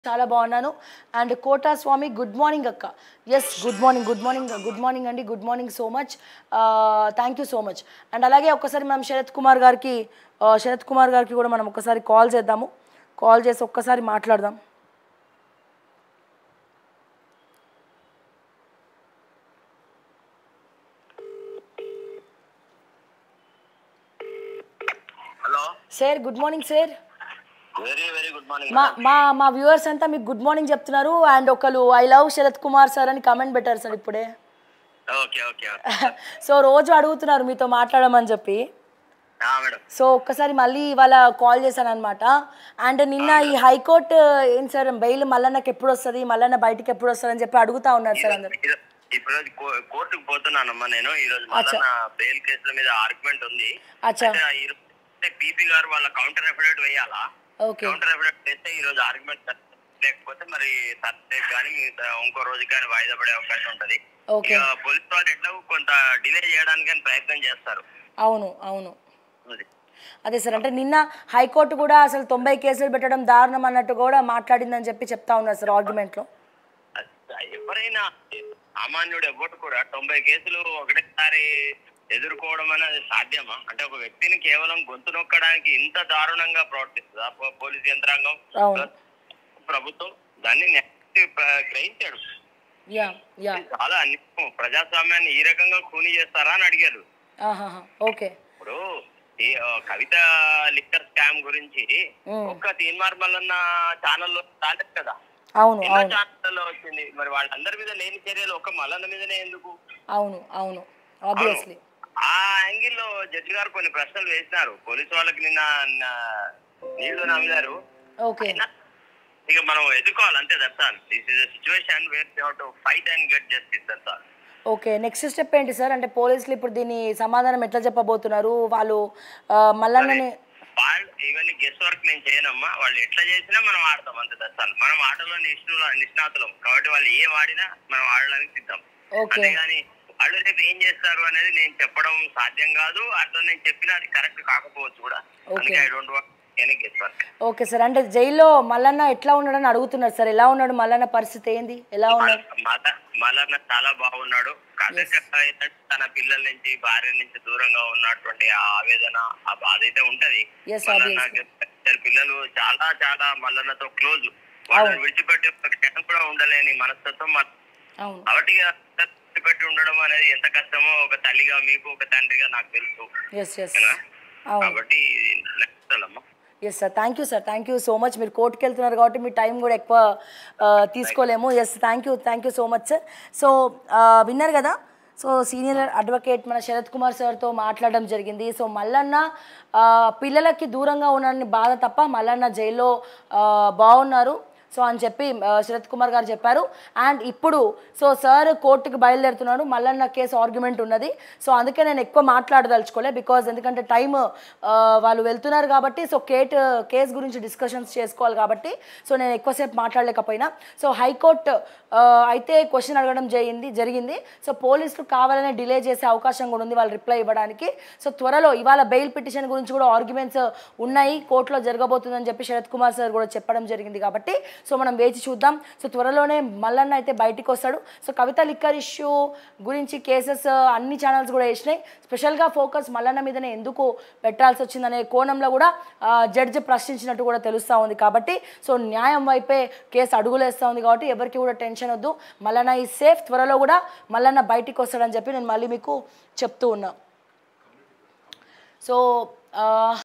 చాలా బాగున్నాను and Kota Swami good morning అక్క yes good morning good morning good morning అండి good morning so much thank you so much and అలాగే ఒక్కసారి మనం శరత్ కుమార్ గారికి ఆ, శరత్ కుమార్ గారికి కూడా మనం ఒక్కసారి కాల్ చేద్దాము కాల్ చేసి ఒక్కసారి మాట్లాడదాం hello sir good morning sir very very good morning మా మా మా వ్యూవర్స్ అంతా మీకు గుడ్ మార్నింగ్ చెప్తున్నారు అండ్ ఒకరు I love Sharath Kumar sir అని కమెంట్ పెట్టారు సార్ ఇప్పుడే ఓకే ఓకే సో రోజు అడుగుతున్నారు మీతో మాట్లాడమని చెప్పి మేడం సో ఒక్కసారి మళ్ళీ ఇవాళ కాల్ చేశాను అనమాట అండ్ నిన్న ఈ హైకోర్టు ఏం సార్ బెయిల్ మల్లన్నకి ఎప్పుడు వస్తుంది మల్లన్న బయటికి ఎప్పుడు వస్తుంది అని చెప్పి అడుగుతా ఉన్నారు సార్ అందరు ఇప్పుడు రోజు కో- కోర్టుకు పోతున్నానమ్మా నేను ఈ రోజు మళ్ళా నా బెయిల్ కేసుల మీద ఆర్గ్యుమెంట్ ఉంది అచ్చా అయితే ఈ రోజు పీపీ గారు వాళ్ళ కౌంటర్ అఫిడవిట్ వేయాలా ఓకే కౌంటర్ అఫిడవిట్ వేస్తే ఈ రోజు ఆర్గ్యుమెంట్ లేకపోతే మరి థర్స్డే కానీ మిగతా ఇంకో రోజు కానీ వాయిదా పడే అవకాశం ఉంటది ఓకే ఇక పోలీస్ వాళ్ళు ఎట్లా కొంత డిలే చేయడానికి ప్రయత్నం చేస్తారు అవును అవును అది. అదే సార్ అంటే నిన్న హైకోర్టు కూడా అసలు తొంభై కేసులు పెట్టడం దారుణం అన్నట్టు కూడా మాట్లాడిందని చెప్పి చెప్తా ఉన్నారు సార్ ఆర్గ్యుమెంట్లో అది ఎవరైనా సామాన్యుడు ఎవరు కూడా తొంభై కేసులు ఒకటేసారి ఎదుర్కోవడం అనేది సాధ్యమా అంటే ఒక వ్యక్తిని కేవలం గొంతు నొక్కడానికి ఇంత దారుణంగా ప్రవర్తిస్తుందా పో- పోలీస్ యంత్రాంగం అవును ప్రభుత్వం దాన్ని న్యాయాన్ని ప్ర- గ్రహించాడు యా యా చాలా అన్యాయం ప్రజాస్వామ్యాన్ని ఈ రకంగా ఖూనీ చేస్తారా అని అడిగారు ఆహాహా ఓకే ఇప్పుడు ఈ ఆ, కవిత లిక్కర్ స్కామ్ గురించి ఉమ్. ఒక్క తీన్మార్ మల్లన్న ఛానల్లో రాలేదు కదా అవును ఎన్నో అవును ఛానళ్ళలో వచ్చింది మరి వాళ్ళందరి మీద లేని చర్యలు ఒక మల్లన్న మీదనే ఎందుకు అవును అవును ఆబ్వియస్లీ ఆ యాంగిల్ లో జడ్జి గారు కొన్ని ప్రశ్నలు వేసినారు పోలీసు వాళ్ళకి నిన్న నా- నీళ్లు నమ్మినారు ఓకే ఇక మనం ఎదుర్కోవాలి అంతే దర్శాన్ this is situation where to fight and get justice దర్శాన్ ఓకే నెక్స్ట్ స్టెప్ ఏంటి సార్ అంటే పోలీసులు ఇప్పుడు దీని సమాధానం ఎట్లా చెప్పబోతున్నారు వాళ్ళు ఆ, మల్లన్నని వాళ్ళు ఇవన్నీ గెస్ట్ వర్క్ నేను చేయనమ్మా వాళ్ళు ఎట్లా చేసినా మనం ఆడతాం అంతే దర్శాన్ మనం ఆటలో నిష్ణుల నిష్ణాతులం కాబట్టి వాళ్ళు ఏం ఆడినా మనం ఆడడానికి సిద్ధం ఓకే అంతేగాని వాళ్ళు రేపు ఏం చేస్తారు అనేది నేను చెప్పడం సాధ్యం కాదు అట్లా నేను చెప్పినా అది కరెక్ట్ కాకపోవచ్చు కూడా అందుకే I don't want any guest work okay sir అంటే జైల్లో మల్లన్న ఎట్లా ఉన్నాడని అడుగుతున్నారు సార్ ఎలా ఉన్నాడు మల్లన్న పరిస్థితి ఏంది ఎలా ఉన్నాడు మల మలన్న చాలా బాగున్నాడు కాకపోతే ఏంటంటే తన పిల్లల నుంచి భార్య నుంచి దూరంగా ఉన్నటువంటి ఆ ఆవేదన ఆ బాధ అయితే ఉంటది Yes, మల్లన్నకి ఇద్దరు పిల్లలు చాలా చాలా మల్లన్నతో క్లోజ్ వాళ్ళని విడిచిపెట్టి ఒక క్షణం కూడా ఉండలేని మనస్తత్వం మన- అవును కాబట్టి ఇక విడిచిపెట్టి ఉండడం అనేది ఎంత కష్టమో ఒక తల్లిగా మీకు ఒక తండ్రిగా నాకు తెలుసు ఎస్ ఎస్ ఏనా? అవును కాబట్టి నచ్చుతాలమ్మా yes sir thank you sir thank you so much మీరు కోర్టుకి వెళ్తున్నారు కాబట్టి మీ టైం కూడా ఎక్కువ ఆ, తీసుకోలేము yes thank you thank you so much sir so విన్నారు కదా సో సీనియర్ అడ్వకేట్ మన శరత్ కుమార్ సార్తో మాట్లాడడం జరిగింది సో మల్లన్న ఆ, పిల్లలకి దూరంగా ఉన్నారని బాధ తప్ప మల్లన్న జైల్లో ఆ, బాగున్నారు సో అని చెప్పి ఆ, శరత్ కుమార్ గారు చెప్పారు అండ్ ఇప్పుడు సో సార్ కోర్టుకి బయలుదేరుతున్నాడు మల్లన్న కేసు ఆర్గ్యుమెంట్ ఉన్నది సో అందుకే నేను ఎక్కువ మాట్లాడదలుచుకోలే బికాజ్ ఎందుకంటే టైం వాళ్ళు వెళ్తున్నారు కాబట్టి సో కేట్ కేసు గురించి డిస్కషన్స్ చేసుకోవాలి కాబట్టి సో నేను ఎక్కువసేపు మాట్లాడలేకపోయినా సో హైకోర్టు ఆ, అయితే క్వశ్చన్ అడగడం జరిగింది జరిగింది సో పోలీసులు కావాలనే డిలే చేసే అవకాశం కూడా ఉంది వాళ్ళు రిప్లై ఇవ్వడానికి సో త్వరలో ఇవాళ బెయిల్ పిటిషన్ గురించి కూడా ఆర్గ్యుమెంట్స్ ఉన్నాయి కోర్టులో జరగబోతుందని చెప్పి శరత్ కుమార్ సార్ కూడా చెప్పడం జరిగింది కాబట్టి సో మనం వేచి చూద్దాం సో త్వరలోనే మల్లన్న అయితే బయటికి వస్తాడు సో కవిత లిక్కర్ ఇష్యూ గురించి కేసెస్ అన్ని ఛానల్స్ కూడా వేసినాయి స్పెషల్గా ఫోకస్ మల్లన్న మీదనే ఎందుకు పెట్టాల్సి వచ్చిందనే కోణంలో కూడా జడ్జి ప్రశ్నించినట్టు కూడా తెలుస్తూ ఉంది కాబట్టి సో న్యాయం వైపే కేసు అడుగులేస్తూ ఉంది కాబట్టి ఎవరికి కూడా టెన్షన్ వద్దు మల్లన్న ఈ సేఫ్ త్వరలో కూడా మల్లన్న బయటికి వస్తాడని చెప్పి నేను మళ్ళీ మీకు చెప్తూ ఉన్నా సో